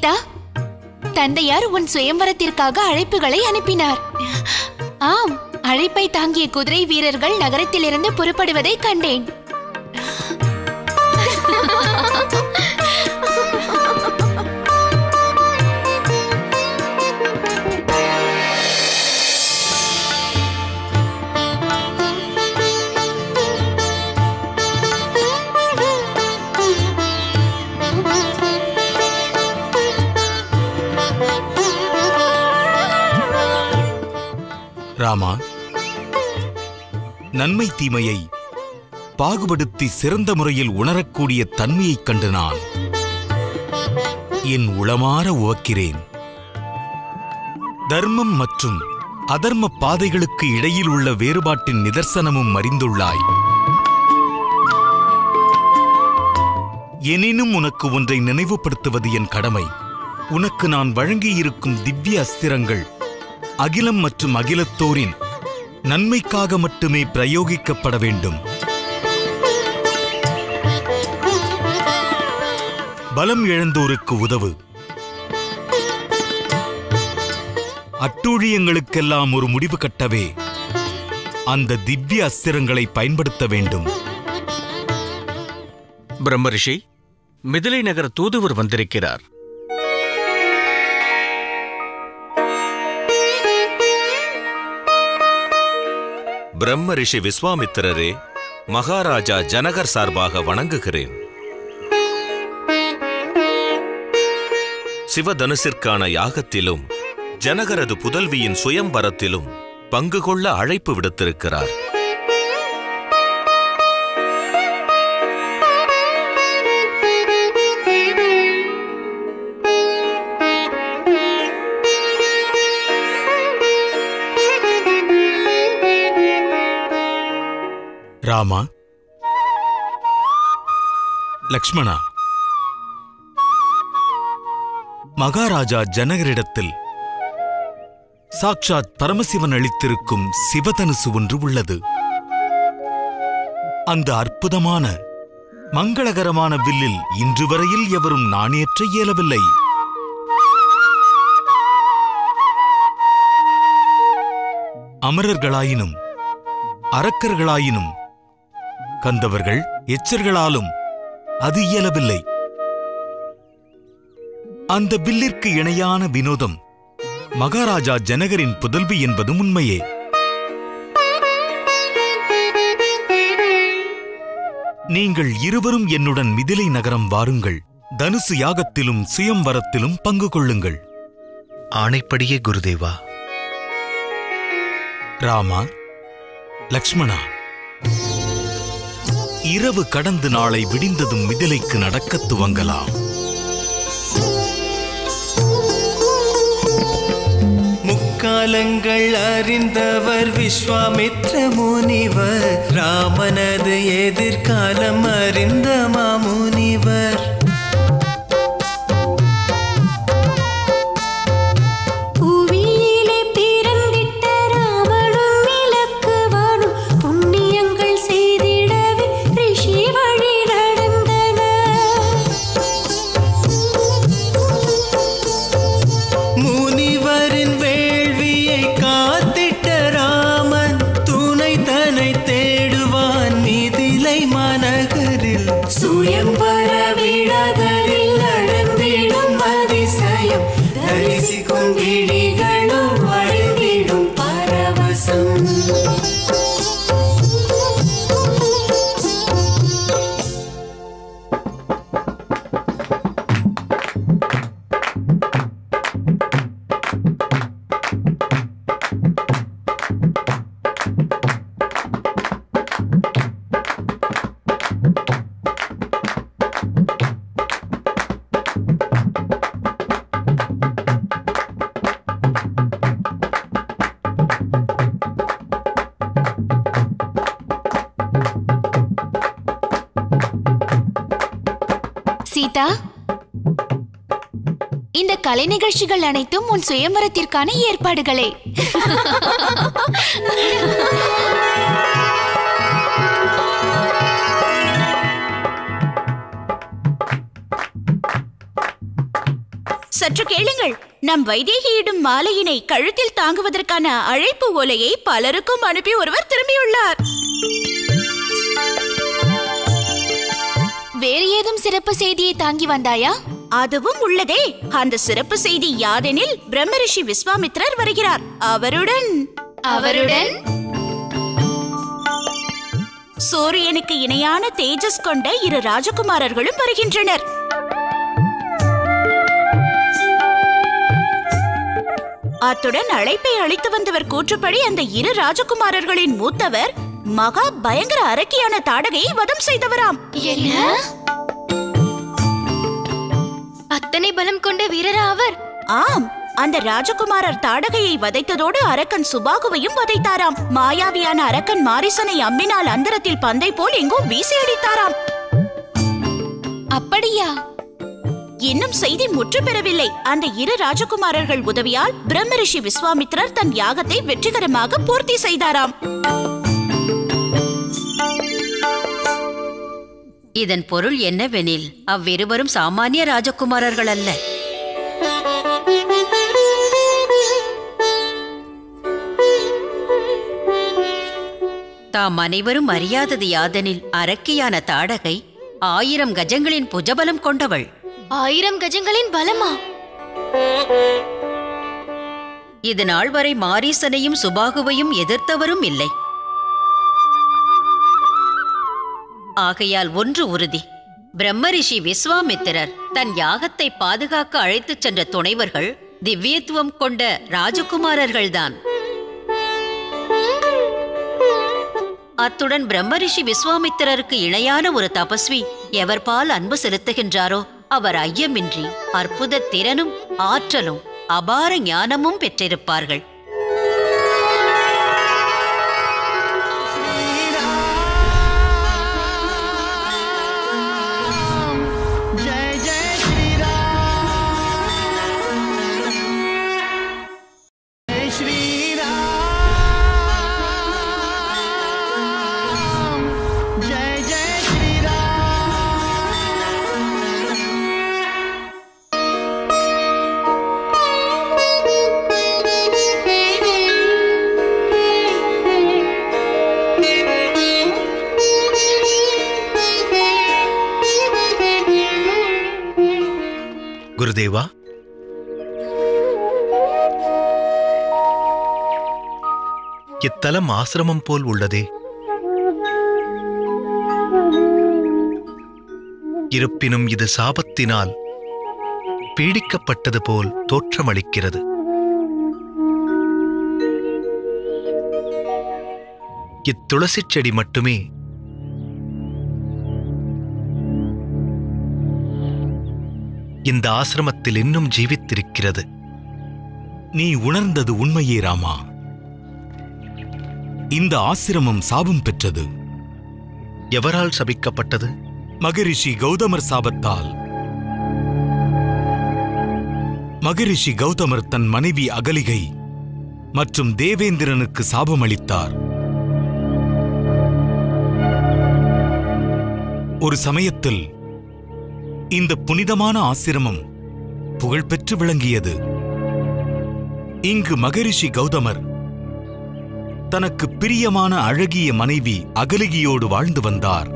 சீதா தந்தையார் உன் சுயம்வரத்திற்காக அழைப்புகளை அனுப்பினார் ஆம் அழைப்பை தாங்கிய குதிரை வீரர்கள் நகரத்திலிருந்து புறப்படுவதை கண்டேன் ராமா நன்மை தீமையை பாகுபடுத்தி சிறந்த முறையில் உணரக்கூடிய தன்மையைக் கண்டு நான் என் உளமாற உவக்கிறேன் தர்மம் மற்றும் அதர்ம பாதைகளுக்கு இடையில் உள்ள வேறுபாட்டின் நிதர்சனமும் அறிந்துள்ளாய் எனினும் உனக்கு ஒன்றை நினைவுபடுத்துவது என் கடமை உனக்கு நான் வழங்கியிருக்கும் திவ்ய அஸ்திரங்கள் அகிலம் மற்றும் அகிலத்தோரின் நன்மைக்காக மட்டுமே பிரயோகிக்கப்பட வேண்டும் பலம் இழந்தோருக்கு உதவு அட்டூழியங்களுக்கெல்லாம் ஒரு முடிவு கட்டவே அந்த திவ்ய அஸ்திரங்களை பயன்படுத்த வேண்டும் பிரம்மரிஷி மிதிலை நகர தூதுவர் வந்திருக்கிறார் பிரம்ம ரிஷி விஸ்வாமித்திரரே மகாராஜா ஜனகர் சார்பாக வணங்குகிறேன் சிவதனுசிற்கான யாகத்திலும் ஜனகரது புதல்வியின் சுயம்வரத்திலும் பங்கு கொள்ள அழைப்பு விடுத்திருக்கிறார் ராமா லக்ஷ்மணா மகாராஜா ஜனகரிடத்தில் சாக்ஷாத் பரமசிவன் அளித்திருக்கும் சிவதனுசு ஒன்று உள்ளது அந்த அற்புதமான மங்களகரமான வில்லில் இன்று வரையில் எவரும் நாணேற்ற இயலவில்லை அமரர்களாயினும் அரக்கர்களாயினும் கந்தவர்கள் எச்சர்களாலும் அது இயலவில்லை அந்த வில்லிற்கு இணையான வினோதம் மகாராஜா ஜனகரின் புதல்வி என்பதும் உண்மையே நீங்கள் இருவரும் என்னுடன் மிதிலை நகரம் வாருங்கள் தனுசு யாகத்திலும் சுயம்வரத்திலும் பங்கு கொள்ளுங்கள் ஆணைப்படியே குருதேவா ராமா லக்ஷ்மணா இரவு கடந்து நாளை விடிந்ததும் மிதிலைக்கு நடக்கத் துவங்கலாம் முக்காலங்கள் அறிந்தவர் விஸ்வாமித்ர முனிவர் ராமனது எதிர்காலம் அறிந்த மாமுனிவர் புவியிலே பிறந்திட்ட ராமனும் இலக்குவனும் புண்ணியங்கள் செய்திடவே ரிஷி வழி நடந்தனர் முனிவரின் வேள்வியை காத்திட்ட ராமன் துணை தனை தேடுவான் மிதிலை மாநகரில் சுயம்பர விழாதலில் நடந்திடும் அதிசயம் தரிசிக்கும் விழிகளும் வழிந்திடும் பரவசம் சீதா இந்த கலை நிகழ்ச்சிகள் அனைத்தும் உன் சுயம்வரத்திற்கான ஏற்பாடுகளே சற்று கேளுங்கள் நம் வைதேகியிடும் மாலையினை கழுத்தில் தாங்குவதற்கான அழைப்பு ஓலையை பலருக்கும் அனுப்பி ஒருவர் திரும்பியுள்ளார் வேறு ஏதும் சிறப்பு செய்தியை தாங்கி வந்தாயா அதுவும் உள்ளதே அந்த சிறப்பு செய்தி யாதெனில் பிரம்மரிஷி விஸ்வாமித்ரர் வருகிறார் அவருடன் அவருடன் சூரியனுக்கு இணையான தேஜஸ் கொண்ட இரு ராஜகுமாரர்களும் வருகின்றனர் அத்துடன் அழைப்பை அளித்து வந்தவர் கூற்றுப்படி அந்த இரு ராஜகுமாரர்களின் மூத்தவர் மகா பயங்கர அரக்கியான தாடகையை வதம் செய்தவராம் என்ன அத்தனை பலம் கொண்ட வீரரா அவர் ஆம் அந்த ராஜகுமாரர் தாடகையை வதைத்ததோடு அரக்கன் சுபாகுவையும் வதைத்தாராம் மாயாவியான அரக்கன் மாரிசனை அம்பினால் அந்தரத்தில் பந்தை போல் எங்கோ வீசி அடித்தாராம் அப்படியா இன்னும் செய்தி முற்று பெறவில்லை அந்த இரு ராஜகுமாரர்கள் உதவியால் பிரம்மரிஷி விஸ்வாமித்ரர் தன் யாகத்தை வெற்றிகரமாக பூர்த்தி செய்தாராம் இதன் பொருள் என்னவெனில் அவ்விருவரும் சாமானிய ராஜகுமாரர்கள் அல்ல தாம் அனைவரும் அறியாதது யாதெனில் அரக்கியான தாடகை ஆயிரம் கஜங்களின் புஜபலம் கொண்டவள் ஆயிரம் கஜங்களின் பலமா இது நாள் வரை மாரீசனையும் சுபாகுவையும் எதிர்த்தவரும் இல்லை ஆகையால் ஒன்று உறுதி பிரம்மரிஷி விஸ்வாமித்திரர் தன் யாகத்தை பாதுகாக்க அழைத்துச் சென்ற துணைவர்கள் திவ்யத்துவம் கொண்ட ராஜகுமாரர்கள்தான் அத்துடன் பிரம்மரிஷி விஸ்வாமித்திரருக்கு இணையான ஒரு தபஸ்வி எவர்பால் அன்பு செலுத்துகின்றாரோ அவர் ஐயமின்றி அற்புத திறனும் ஆற்றலும் அபார ஞானமும் பெற்றிருப்பார்கள் जय जय श्री राम जय श्री राम जय जय श्री राम குருதேவா இத்தலம் ஆசிரமம் போல் உள்ளதே இருப்பினும் இது சாபத்தினால் பீடிக்கப்பட்டது போல் தோற்றமளிக்கிறது இத்துளசிச் செடி மட்டுமே இந்த ஆசிரமத்தில் இன்னும் ஜீவித்திருக்கிறது நீ உணர்ந்தது உண்மையே ராமா இந்த ஆசிரமம் சாபம் பெற்றது எவரால் சபிக்கப்பட்டது மகரிஷி கௌதமர் சாபத்தால் மகரிஷி கௌதமர் தன் மனைவி அகலிகை மற்றும் தேவேந்திரனுக்கு சாபமளித்தார் ஒரு சமயத்தில் இந்த புனிதமான ஆசிரமம் புகழ்பெற்று விளங்கியது இங்கு மகரிஷி கௌதமர் தனக்கு பிரியமான அழகிய மனைவி அகலிகையோடு வாழ்ந்து வந்தார்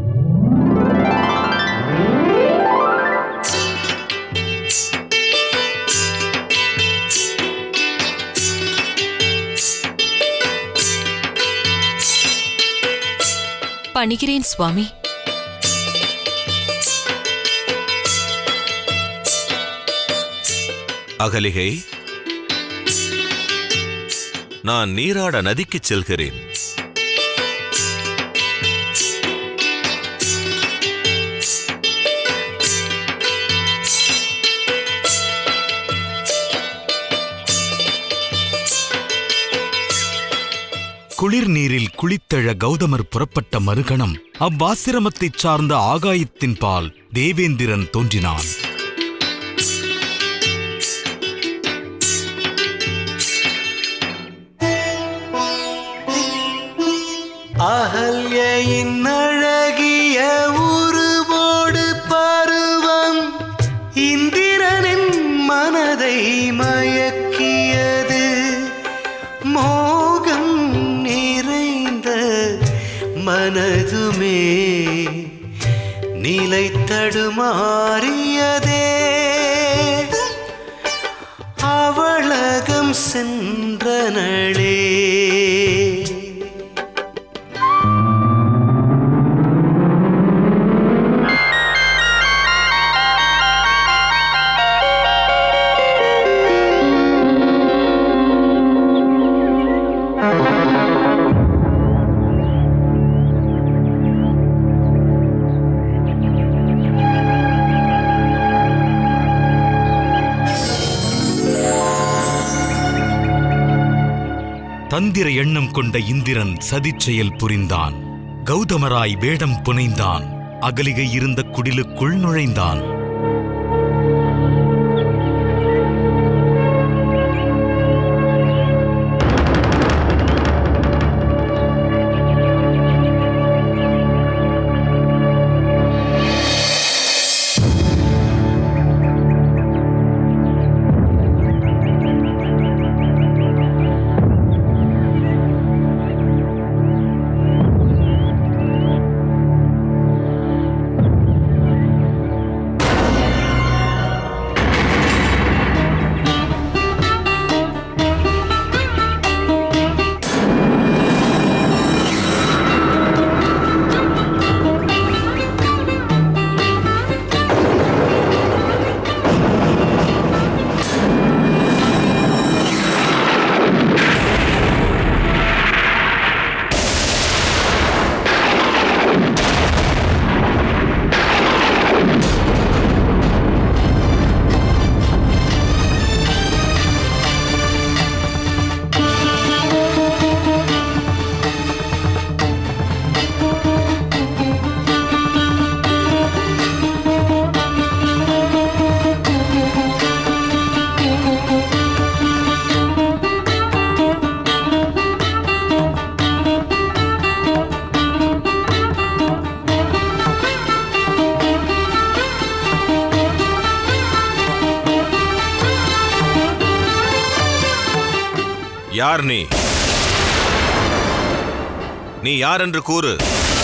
பணிகிறேன் சுவாமி அகலிகை நான் நீராட நதிக்குச் செல்கிறேன் குளிர் நீரில் குளித்தெழ கௌதமர் புறப்பட்ட மறுகணம் அவ்வாசிரமத்தைச் சார்ந்த ஆகாயத்தின் பால் தேவேந்திரன் தோன்றினான் அகல்யின் அழகிய உருவோடு பருவம் இந்திரனின் மன மனதுமே நிலை தடுமாறியதே அவளகம் சென்றனளே தந்திர எண்ணம் கொண்ட இந்திரன் சதிச்செயல் புரிந்தான் கௌதமராய் வேடம் புனைந்தான் அகலிகை இருந்த குடிலுக்குள் நுழைந்தான் யார் நீ நீ யார் என்று கூறு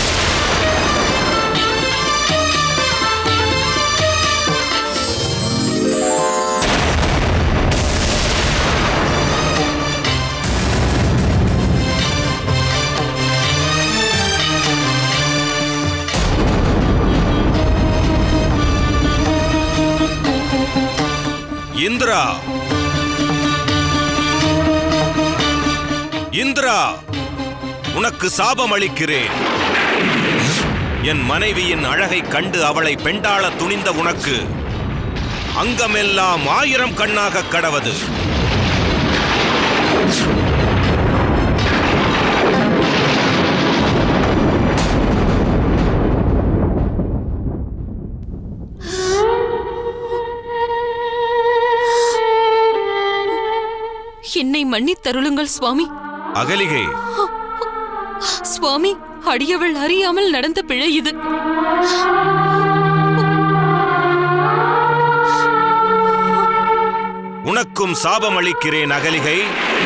இந்திரா இந்திரா உனக்கு சாபம் அளிக்கிறேன் என் மனைவியின் அழகைக் கண்டு அவளை பெண்டாள துணிந்த உனக்கு அங்கமெல்லாம் ஆயிரம் கண்ணாக கடவது என்னை மன்னித்தருளுங்கள் சுவாமி அகலிகை சுவாமி அடியவள் அறியாமல் நடந்த பிழை இது உனக்கும் சாபம் அளிக்கிறேன் அகலிகை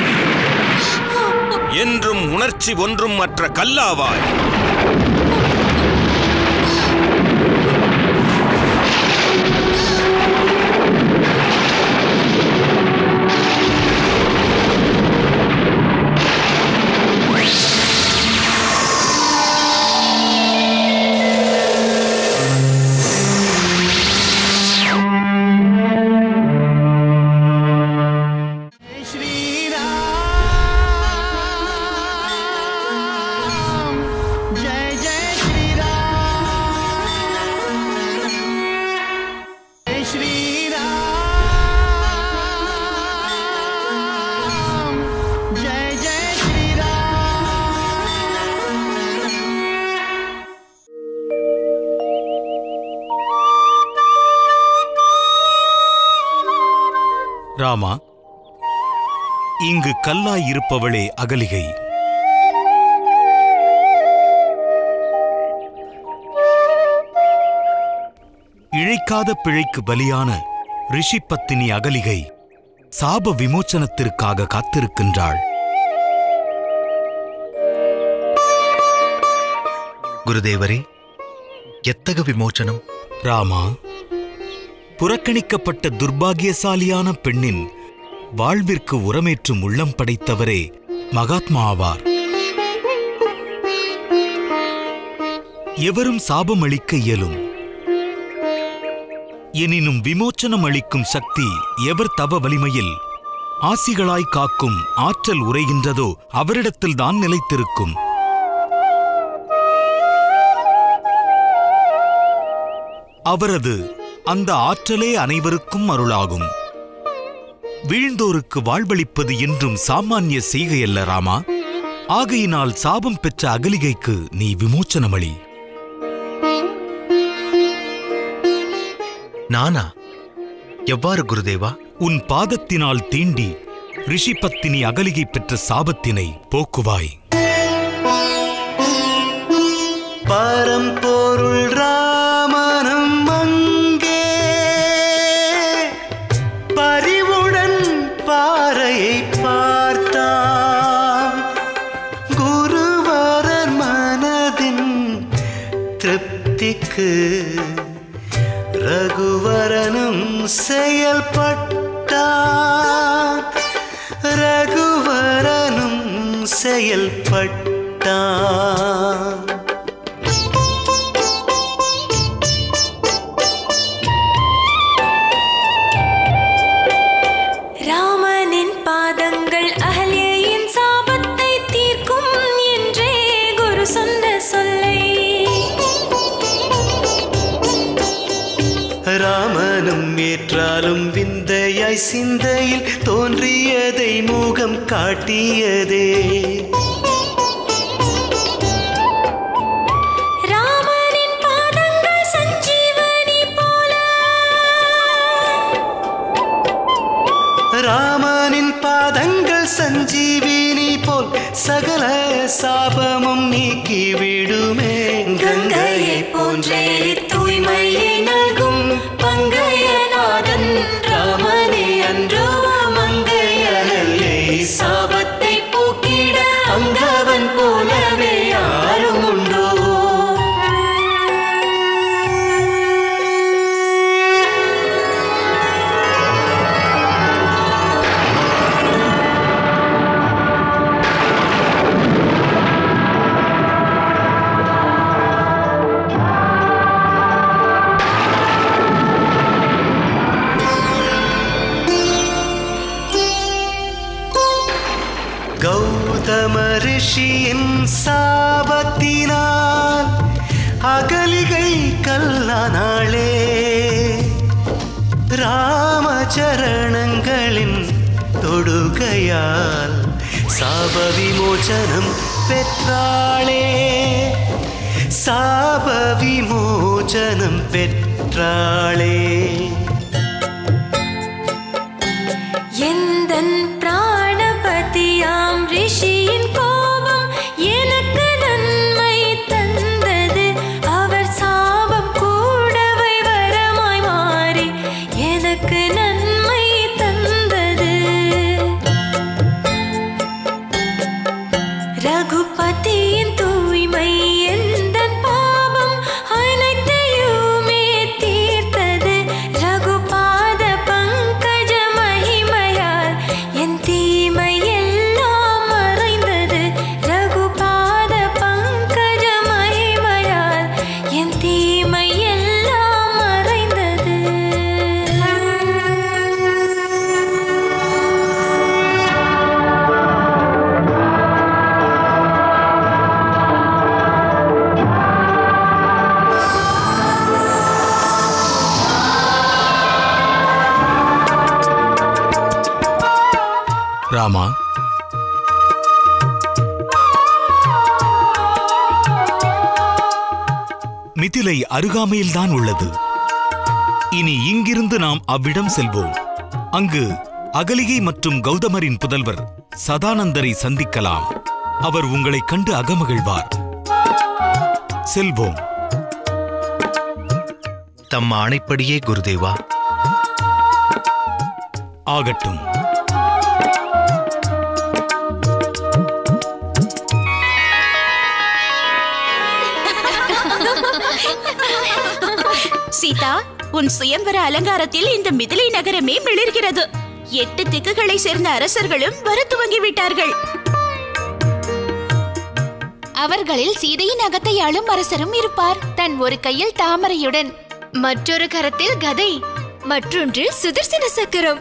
என்றும் உணர்ச்சி ஒன்றும் மற்ற கல்லாவாய் श्री राम जय जय श्री राम जय श्री राम जय जय श्री राम ராமா இங்கு கல்லாய் இருப்பவளே அகலிகை இழைக்காத பிழைக்கு பலியான ரிஷி பத்தினி அகலிகை சாப விமோச்சனத்திற்காக காத்திருக்கின்றாள் குருதேவரே எத்தக விமோச்சனம் ராமா புறக்கணிக்கப்பட்ட துர்பாகியசாலியான பெண்ணின் வாழ்விற்கு உரமேற்றும் உள்ளம் படைத்தவரே மகாத்மா ஆவார் எவரும் சாபம் அளிக்க இயலும் எனினும் விமோச்சனம் அளிக்கும் சக்தி எவர் தவ வலிமையில் ஆசிகளாய் காக்கும் ஆற்றல் உரைகின்றதோ அவரிடத்தில்தான் நிலைத்திருக்கும் அவரது அந்த ஆற்றலே அனைவருக்கும் அருளாகும் வீழ்ந்தோருக்கு வாழ்வளிப்பது என்றும் சாமானிய செய்கையல்ல ராமா ஆகையினால் சாபம் பெற்ற அகலிகைக்கு நீ விமோச்சனமளி நானா எவ்வாறு குருதேவா உன் பாதத்தினால் தீண்டி ரிஷிபத்தினி அகலிகை பெற்ற சாபத்தினை போக்குவாய் பரம்பொருள் ராமனும் அங்கே பரிவுடன் பாறையை பார்த்தான் குருவரர் மனதின் திருப்திக்கு ரகுவரனும் செயல்பட்டான் ரகுவரனும் செயல்பட்டான் ராமனின் பாதங்கள் அகல்யின் சாபத்தை தீர்க்கும் என்றே குரு சொன்ன சொல்லை ராமனும் ஏற்றாலும் விந்தையாய் சிந்தையில் தோன்றியதை முகம் காட்டியதே ராமனின் பாதங்கள் சஞ்சீவனி போல ராமனின் பாதங்கள் சஞ்சீவினி போல் சகல சாபமும் நீக்கி விடுமே கங்கையை போன்றே தூய்மையை நல்கும் பங்கையநாதன் ராமனே அன்றோ மங்கையனல்லே சாபத்தை போக்கிட அங்கவன் போலவே யாரும் உண்டோ கௌதம ரிஷியின் சாபத்தினால் அகலிகை கல்லானாளே ராமச்சரணங்களின் தொடுகையால் சாப விமோச்சனம் பெற்றாளே சாப விமோச்சனம் பெற்றாளே எந்தன் பிராணபதியாம் ரிஷியின் கோபம் எனக்கு நன்மை தந்தது அவர் சாபம் கூடவை வரமாய் மாறி எனக்கு நன்மை தந்தது ரகுபதியின் தூய்மை எந்தன் பாவம் அனைத்தையுமே தீர்த்தது ரகுபாத பங்கஜ மகிமையால் என் தீமை எல்லாம் மறைந்தது ரகுபாத பங்கஜ மகிமையால் என் தீமை எல்லாம் மறைந்தது ராமா மிதிலை அருகாமையில்தான் உள்ளது இனி இங்கிருந்து நாம் அவ்விடம் செல்வோம் அங்கு அகலிகை மற்றும் கௌதமரின் புதல்வர் சதானந்தரை சந்திக்கலாம் அவர் உங்களைக் கண்டு அகமகிழ்வார் செல்வோம் தம் ஆணைப்படியே குருதேவா ஆகட்டும் சீதா உன் சுயம்வர அலங்காரத்தில் இந்த மிதிலை நகரமே மிளிர்கிறது எட்டு திக்குகளை சேர்ந்த அரசர்களும் வர துவங்கி விட்டார்கள் அவர்களில் சீதையின் அகத்தை ஆளும் அரசரும் இருப்பார் தன் ஒரு கையில் தாமரையுடன் மற்றொரு கரத்தில் கதை மற்றொன்றில் சுதர்சன சக்கரம்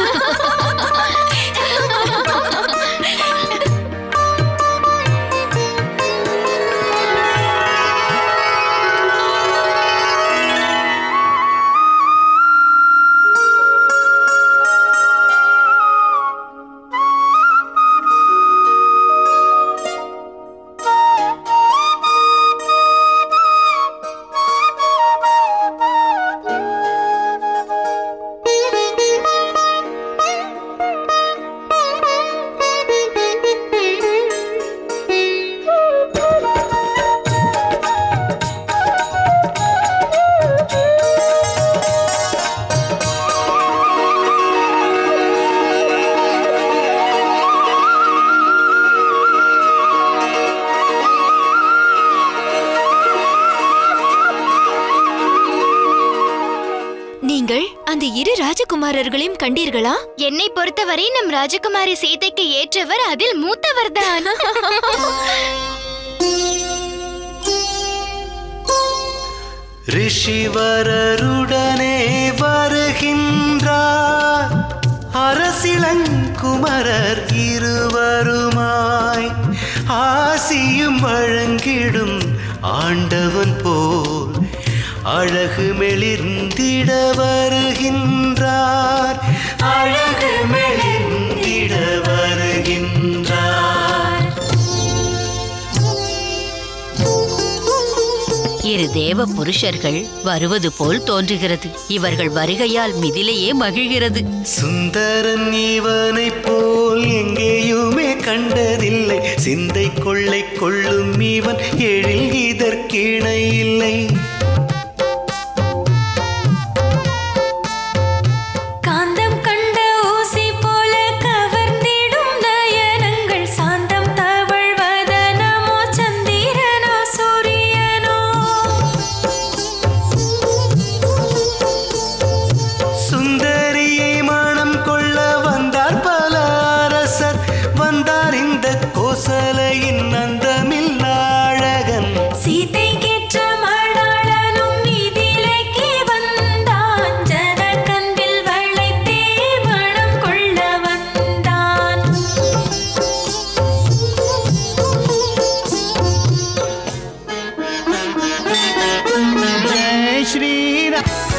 நீங்கள் அந்த இரு ராஜகுமாரர்களையும் கண்டீர்களா என்னை பொறுத்தவரை நம் ராஜகுமாரி சீதைக்கு ஏற்றவர் அதில் மூத்தவர்தான் ரிஷிவரருடனே வருகின்றார் அரசிளங்குமரர் இருவருமாய் ஆசியும் வழங்கிடும் ஆண்டவன் போல் அழகு மெளிர்ந்திட வருகின்றார் அழகு மெளிர்ந்திட வருகின்றார் இரு தேவ புருஷர்கள் வருவது போல் தோன்றுகிறது இவர்கள் வருகையால் மிதிலையே மகிழ்கிறது சுந்தரன் இவனைப் போல் எங்கேயுமே கண்டதில்லை சிந்தை கொள்ளை கொள்ளும் இவன் எழில் இதற்கிணை இல்லை காந்தம் கண்ட ஊசி போல கவர்ந்திடும் நயனங்கள் சாந்தம் தவழ்வதனமோ சந்திரனோ சூரியனோ சுந்தரியை மனம் கொள்ள வந்தார் பல அரசர் வந்தார் இந்த கோசலையின் அந்தமில் அழகன் சீதை கேற்ற மணாளனும் மிதிலைக்கு வந்தான் ஜனகன்பில் வளைத்தே மனம் கொள்ள வந்தான் ஜெய் ஸ்ரீராம்